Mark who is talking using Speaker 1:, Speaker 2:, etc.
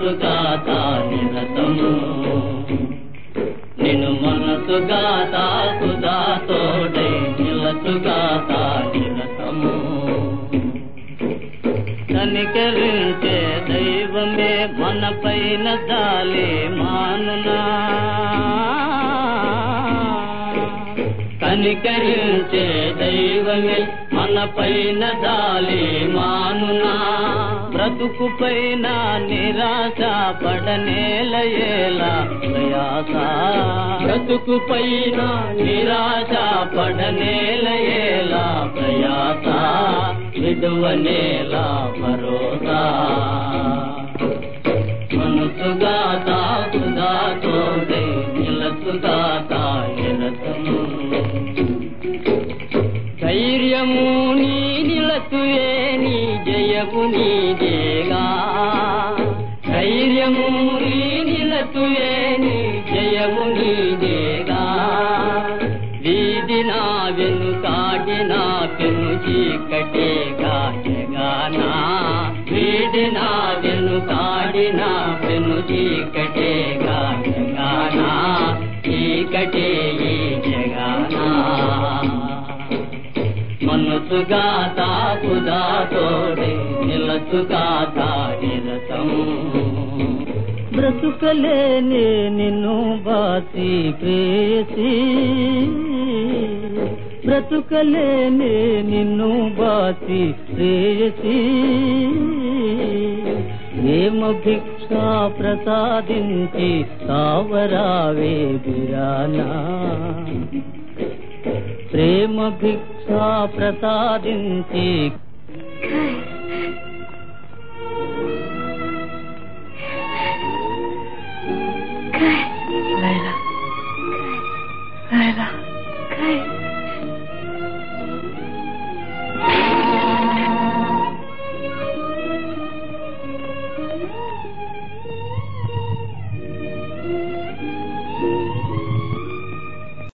Speaker 1: నిలచుగా తా నిరతము నిన్ను మనసుగా తా సుధా తోడై నిలచుగా తా నిరతము కనికరించే దైవమే మన పైన జాలి మానునా కనికరించే దైవమే మన పైన జాలి మానునా బ్రతుకు పైన నిరాశ పడనేలయేలా ప్రయాస బ్రతుకు పైన నిరాశ పడనేలయేలా ప్రయాస విడువనేలా భరోసా మనసుగా తాకుగా తోడై నిలసుగా తాయరతము ధైర్యము నీ నిలతుయే నీ జయము నీదేగా ధైర్యము నీ నిలతుయే నీ జయము నీదేగా వీధిన వెనుకాడిన పెను చీకటేగా జగానా వీడిన వెనుకాడిన పెను చీకటేగా జగానా చీకటే ఈ జగానా మనసుగా తాకుదా తోడే నిలచుగా తాగిరతము బ్రతుకలేనే నిన్ను బాసి ప్రేసి బ్రతుకలేనే నిన్ను బాసి ప్రేసి ప్రేమ భిక్ష ప్రసాదించి తావరావే బిరానా ప్రేమ భిక్ష ప్రసాదించి
Speaker 2: Layla. Layla. Layla.